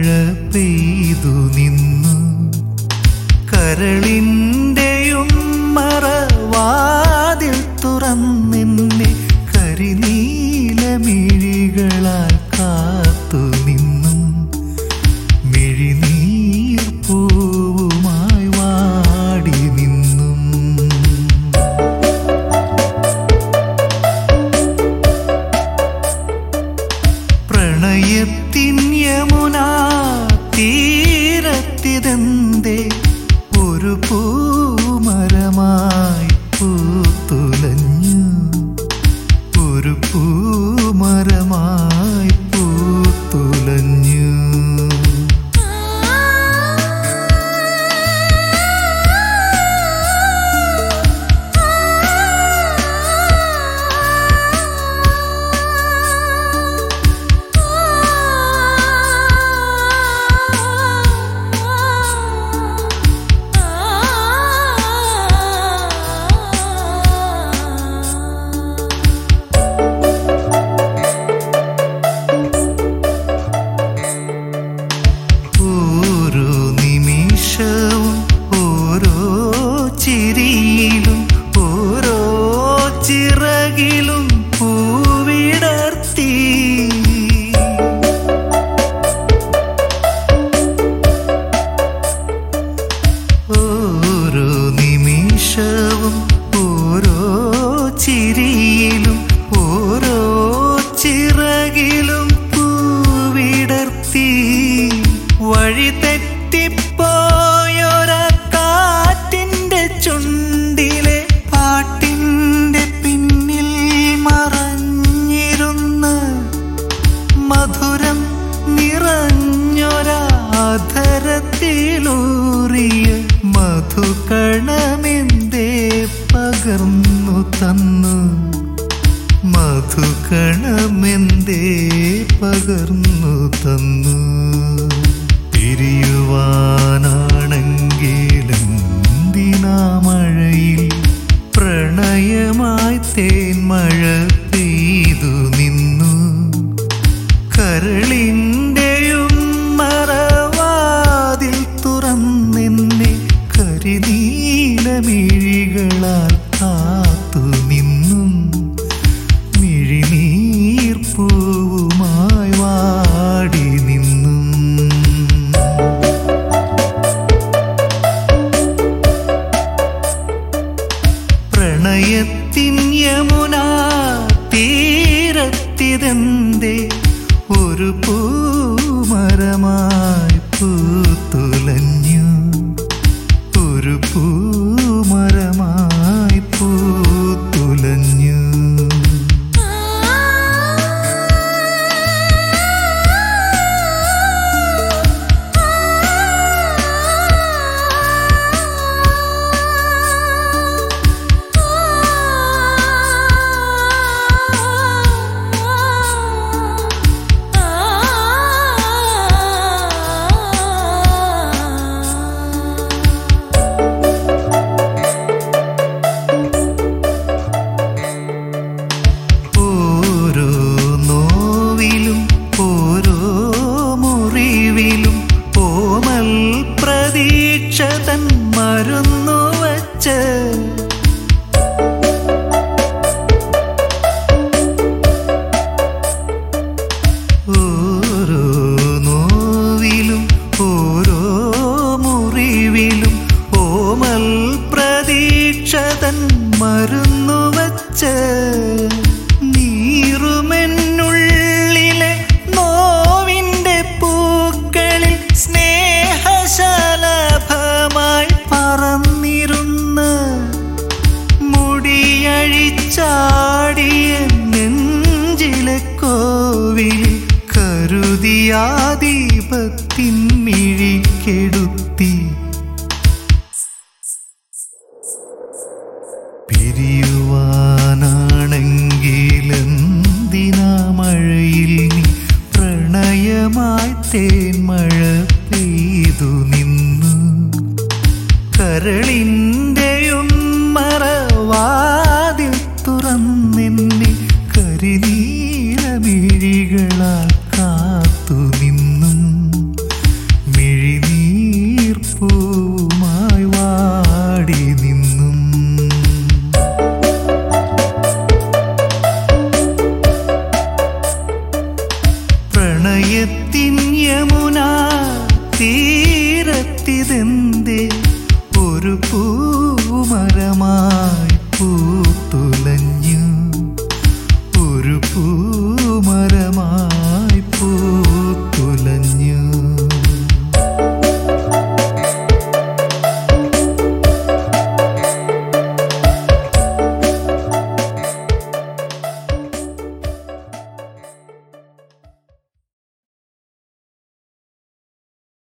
പെയ്തു നിന്നു കരളിൻ്റെയും മറവാതിൽ തുറന്നെന്നെ കരിനീലമിഴികളാൽ കാത്തു നിന്നും മിഴിനീർ പൂവുമായി വാടി നിന്നും പ്രണയത്തിൻ യമുന തീരത്തിതെന്തേ ഒരു പൂമരമായി പൂത്തുലഞ്ഞു ഒരു പൂമരമായി പൂത്തുലഞ്ഞു ഓരോ നിമിഷവും ഓരോ ചിരിയിലും ഓരോ ചിറകിലും പൂവിടർത്തി ഓരോ നിമിഷവും ഓരോ ചിരിയിലും ഓരോ ചിറകിലും പൂവിടർത്തി വഴി തെറ്റിപ്പോയൊര കാറ്റിന്റെ ചുണ്ടിലെ പാട്ടിന്റെ പിന്നിൽ മറഞ്ഞിരുന്ന് മധുരം നിറഞ്ഞൊരാധരത്തിലൂറിയ മധുകണമെന്തേ പകർന്നു തന്നു മധുകണമെന്തേ പകർന്നു തന്നു പിരിയുവാനാണെങ്കിലെന്തിനാ മഴയിൽ പ്രണയമായി തേന്മഴ പെയ്തു നിന്നു കരളിൻ്റെയും മറവാതിൽ തുറന്നെന്നെ കരിനീലമിഴികളാൽ കാത്തു നിന്നും മിഴിനീർ പൂവുമായി വാടി നിന്നും പ്രണയത്തിൻ യമുന തീരത്തിതെന്തേ ഒരു പൂമരമായി പൂത്തുലഞ്ഞു ഒരു പൂമരമായി പൂത്തുലഞ്ഞു ഓരോ നോവിലും ഓരോ മുറിവിലും ഓമൽ പ്രതീക്ഷ തൻ മരുന്നു വച്ച് ഓരോ നോവിലും ഓരോ മുറിവിലും ഓമൽ പ്രതീക്ഷ തൻ മരുന്നു വച്ച് നീറുമെന്നുള്ളിലെ നോവിൻ്റെ പൂക്കളിൽ സ്നേഹശലഭമായി പറന്നിരുന്ന മുടിയഴിച്ചാടിയ നെഞ്ചിലെ കോവിൽ കരുതിയാദീപത്തിൻ മിഴിക്കെടുത്തി പിരിയുവാനാണെങ്കിലെന്തിനാ മഴയിൽ നീ പ്രണയമായി തേന്മഴ പെയ്തു നിന്നു കരളിൻ്റെയും മറവാതിൽ തുറന്നെന്നെ കരിനീലമിഴികളാൽ കാത്തു നിന്നും എന്ന്